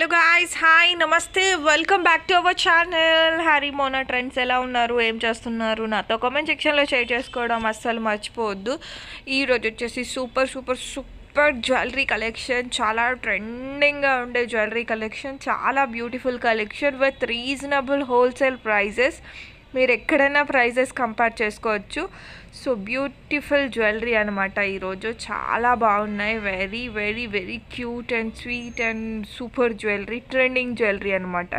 hello guys hi నమస్తే welcome back to our channel Harry Mona trends ఎలా ఉన్నారు ఏం చేస్తున్నారు నాతో కామెంట్ సెక్షన్లో షేర్ చేసుకోవడం అస్సలు మర్చిపోవద్దు ఈరోజు వచ్చేసి super super super jewellery collection చాలా ట్రెండింగ్గా ఉండే జ్యువెలరీ కలెక్షన్ చాలా beautiful collection with reasonable wholesale prices మీరు ఎక్కడైనా ప్రైజెస్ కంపేర్ చేసుకోవచ్చు సో బ్యూటిఫుల్ జ్యువెలరీ అనమాట ఈరోజు చాలా బాగున్నాయి very very very cute and sweet and super jewellery trending jewellery అనమాట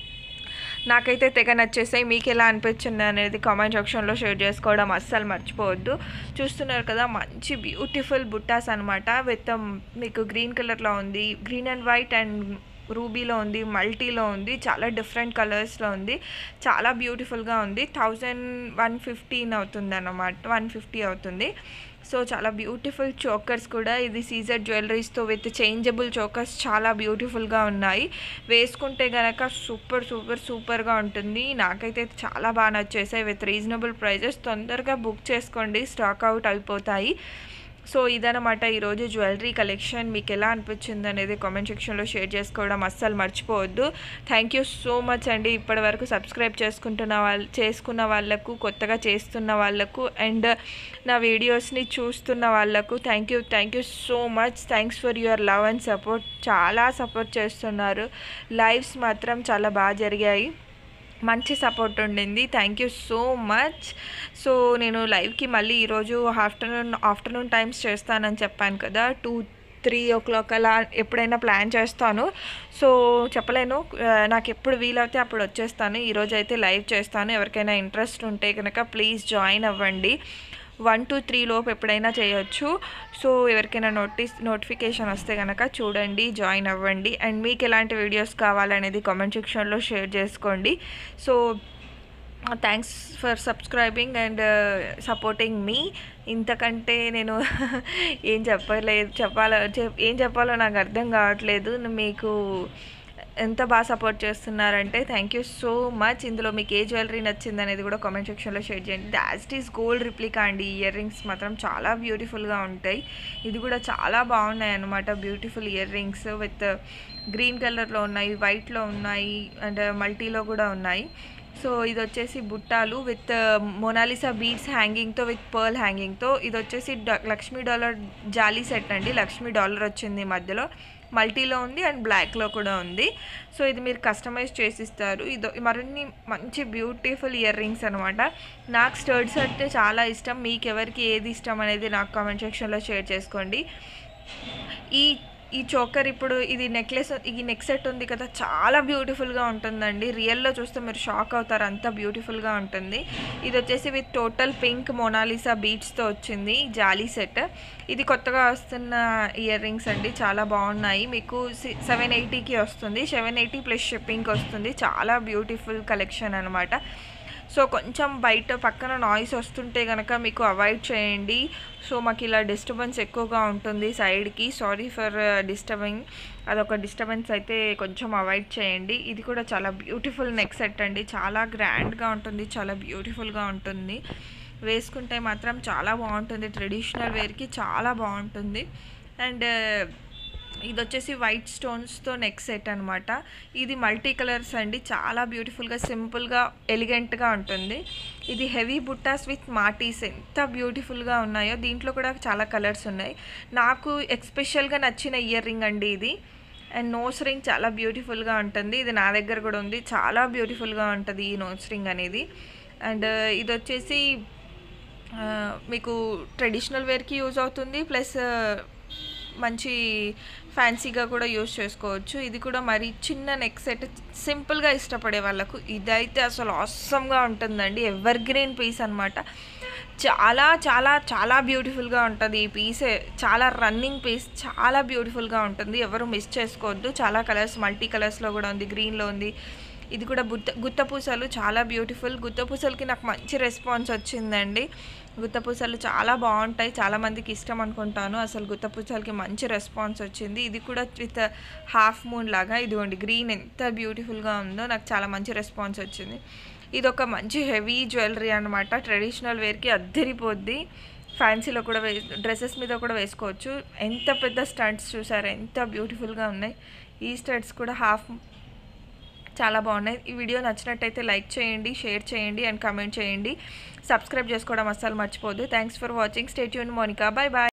నాకైతే తెగ నచ్చేసాయి మీకు ఎలా అనిపించింది అనేది కామెంట్ సెక్షన్లో షేర్ చేసుకోవడం అస్సలు మర్చిపోవద్దు చూస్తున్నారు కదా మంచి బ్యూటిఫుల్ బుట్టాస్ అనమాట విత్ మీకు గ్రీన్ కలర్లో ఉంది గ్రీన్ అండ్ వైట్ అండ్ రూబీలో ఉంది మల్టీలో ఉంది చాలా డిఫరెంట్ కలర్స్లో ఉంది చాలా బ్యూటిఫుల్గా ఉంది థౌజండ్ వన్ ఫిఫ్టీన్ అవుతుంది అన్నమాట వన్ ఫిఫ్టీ అవుతుంది సో చాలా బ్యూటిఫుల్ చోకర్స్ కూడా ఇది సీజర్ జ్యువెలరీస్తో విత్ చేంజబుల్ చోకర్స్ చాలా బ్యూటిఫుల్గా ఉన్నాయి వేసుకుంటే గనక సూపర్ సూపర్ సూపర్గా ఉంటుంది నాకైతే చాలా బాగా నచ్చేసాయి విత్ రీజనబుల్ ప్రైజెస్ తొందరగా బుక్ చేసుకోండి స్టాక్ అవుట్ అయిపోతాయి సో ఇదనమాట ఈరోజు జ్యువెలరీ కలెక్షన్ మీకు ఎలా అనిపించింది అనేది కామెంట్ సెక్షన్లో షేర్ చేసుకోవడం అస్సలు మర్చిపోవద్దు థ్యాంక్ యూ సో మచ్ అండి ఇప్పటి వరకు సబ్స్క్రైబ్ చేసుకుంటున్న వాళ్ళు చేసుకున్న వాళ్ళకు కొత్తగా చేస్తున్న వాళ్ళకు అండ్ నా వీడియోస్ని చూస్తున్న వాళ్ళకు thank you thank you so much thanks for your love and support చాలా సపోర్ట్ చేస్తున్నారు లైవ్స్ మాత్రం చాలా బాగా జరిగాయి మంచి సపోర్ట్ ఉండింది thank you so much so నేను లైవ్కి మళ్ళీ ఈరోజు ఆఫ్టర్నూన్ ఆఫ్టర్నూన్ టైమ్స్ చేస్తానని చెప్పాను కదా టూ త్రీ ఓ క్లాక్ అలా ఎప్పుడైనా ప్లాన్ చేస్తాను సో చెప్పలేను ఆ, నాకు ఎప్పుడు వీలవుతే అప్పుడు వచ్చేస్తాను ఈరోజు అయితే లైవ్ చేస్తాను ఎవరికైనా ఇంట్రెస్ట్ ఉంటే కనుక ప్లీజ్ జాయిన్ అవ్వండి వన్ టు త్రీ లోపు ఎప్పుడైనా చేయొచ్చు సో ఎవరికైనా నోటీస్ నోటిఫికేషన్ వస్తే కనుక చూడండి జాయిన్ అవ్వండి అండ్ మీకు ఎలాంటి వీడియోస్ కావాలనేది కామెంట్ సెక్షన్లో షేర్ చేసుకోండి so thanks for subscribing and supporting మీ ఇంతకంటే నేను ఏం చెప్పలేదు చెప్పాలో చెప్- ఏం చెప్పాలో నాకు అర్థం కావట్లేదు మీకు ఎంత బాగా సపోర్ట్ చేస్తున్నారంటే థ్యాంక్ యూ సో మచ్ ఇందులో మీకు ఏ జ్యువెలరీ నచ్చింది అనేది కూడా కామెంట్ సెక్షన్లో షేర్ చేయండి దాస్ట్ ఈస్ గోల్డ్ రిప్లికా అండి ఇయర్ రింగ్స్ మాత్రం చాలా బ్యూటిఫుల్గా ఉంటాయి ఇది కూడా చాలా బాగున్నాయి అన్నమాట beautiful earrings with green కలర్లో ఉన్నాయి వైట్లో ఉన్నాయి అండ్ మల్టీలో కూడా ఉన్నాయి సో ఇది వచ్చేసి బుట్టాలు విత్ మొనాలిసా బీడ్స్ హ్యాంగింగ్తో విత్ పర్ల్ హ్యాంగింగ్తో ఇది వచ్చేసి డ- లక్ష్మీ డాలర్ జాలీ సెట్ అండి లక్ష్మీ డాలర్ వచ్చింది మధ్యలో మల్టీలో ఉంది అండ్ బ్లాక్లో కూడా ఉంది సో ఇది మీరు కస్టమైజ్ చేసిస్తారు ఇది మరిన్ని మంచి బ్యూటిఫుల్ ఇయర్ రింగ్స్ అనమాట నాకు స్టర్డ్స్ అంటే చాలా ఇష్టం మీకు ఎవరికి ఏది ఇష్టం అనేది నాకు కామెంట్ సెక్షన్లో షేర్ చేసుకోండి ఈ ఈ చోకర్ ఇప్పుడు ఇది నెక్లెస్ ఈ నెక్ సెట్ ఉంది కదా చాలా బ్యూటిఫుల్గా ఉంటుందండి రియల్లో చూస్తే మీరు షాక్ అవుతారు అంత బ్యూటిఫుల్గా ఉంటుంది ఇది వచ్చేసి విత్ టోటల్ పింక్ మొనాలిసా బీట్స్తో వచ్చింది జాలీ సెట్ ఇది కొత్తగా వస్తున్న ఇయర్ రింగ్స్ అండి చాలా బాగున్నాయి మీకు సెవెన్ ఎయిటీకి వస్తుంది సెవెన్ ఎయిటీ ప్లస్ షిప్పింగ్కి వస్తుంది చాలా బ్యూటిఫుల్ కలెక్షన్ అనమాట సో కొంచెం బయట పక్కన నాయిస్ వస్తుంటే కనుక మీకు అవాయిడ్ చేయండి సో మాకు ఇలా డిస్టర్బెన్స్ ఎక్కువగా ఉంటుంది సైడ్కి సారీ ఫర్ డిస్టర్బింగ్ అదొక డిస్టర్బెన్స్ అయితే కొంచెం అవాయిడ్ చేయండి ఇది కూడా చాలా బ్యూటిఫుల్ నెక్ సెట్ అండి చాలా గ్రాండ్గా ఉంటుంది చాలా బ్యూటిఫుల్గా ఉంటుంది వేసుకుంటే మాత్రం చాలా బాగుంటుంది ట్రెడిషనల్ వేర్కి చాలా బాగుంటుంది అండ్ ఇది వచ్చేసి వైట్ స్టోన్స్తో నెక్ సెట్ అనమాట ఇది మల్టీ కలర్స్ అండి చాలా బ్యూటిఫుల్గా సింపుల్గా ఎలిగెంట్గా ఉంటుంది ఇది హెవీ బుట్టాస్ విత్ మాటీస్ ఎంత బ్యూటిఫుల్గా ఉన్నాయో దీంట్లో కూడా చాలా కలర్స్ ఉన్నాయి నాకు ఎక్స్పెషల్గా నచ్చిన ఇయర్ రింగ్ అండి ఇది అండ్ నోస్ రింగ్ చాలా బ్యూటిఫుల్గా ఉంటుంది ఇది నా దగ్గర కూడా ఉంది చాలా బ్యూటిఫుల్గా ఉంటుంది ఈ నోస్ రింగ్ అనేది అండ్ ఇది వచ్చేసి ఆ, మీకు ట్రెడిషనల్ వేర్కి యూజ్ అవుతుంది ప్లస్ మంచి ఫ్యాన్సీగా కూడా యూజ్ చేసుకోవచ్చు ఇది కూడా మరి చిన్న నెక్ సెట్ సింపుల్గా ఇష్టపడే వాళ్ళకు ఇదైతే అసలు అవసరంగా ఉంటుందండి ఎవర్ గ్రీన్ పీస్ అనమాట చాలా చాలా చాలా బ్యూటిఫుల్గా ఉంటుంది ఈ పీస్ చాలా రన్నింగ్ పీస్ చాలా బ్యూటిఫుల్గా ఉంటుంది ఎవరు మిస్ చేసుకోవద్దు చాలా కలర్స్ మల్టీ కలర్స్లో కూడా ఉంది గ్రీన్లో ఉంది ఇది కూడా గుత్త గుత్తపూసలు చాలా బ్యూటిఫుల్ గుత్తపూసలకి నాకు మంచి రెస్పాన్స్ వచ్చిందండి గుత్తపూసలు చాలా బాగుంటాయి చాలా మందికి ఇష్టం అనుకుంటాను అసలు గుత్తపూసలకి మంచి రెస్పాన్స్ వచ్చింది ఇది కూడా విత్ హాఫ్ మూన్ లాగా ఇదిగోండి గ్రీన్ ఎంత బ్యూటిఫుల్గా ఉందో నాకు చాలా మంచి రెస్పాన్స్ వచ్చింది ఇది ఒక మంచి హెవీ జ్యువెలరీ అనమాట ట్రెడిషనల్ వేర్కి అద్దరిపోద్ది ఫ్యాన్సీలో కూడా వే డ్రెస్సెస్ మీద కూడా వేసుకోవచ్చు ఎంత పెద్ద స్టడ్స్ చూసారు ఎంత బ్యూటిఫుల్గా ఉన్నాయి ఈ స్టడ్స్ కూడా హాఫ్ చాలా బాగున్నాయి ఈ వీడియో నచ్చినట్టయితే లైక్ చేయండి షేర్ చేయండి అండ్ కమెంట్ చేయండి సబ్స్క్రైబ్ చేసుకోవడం అస్సలు మర్చిపోద్దు thanks for watching stay tuned Monika bye bye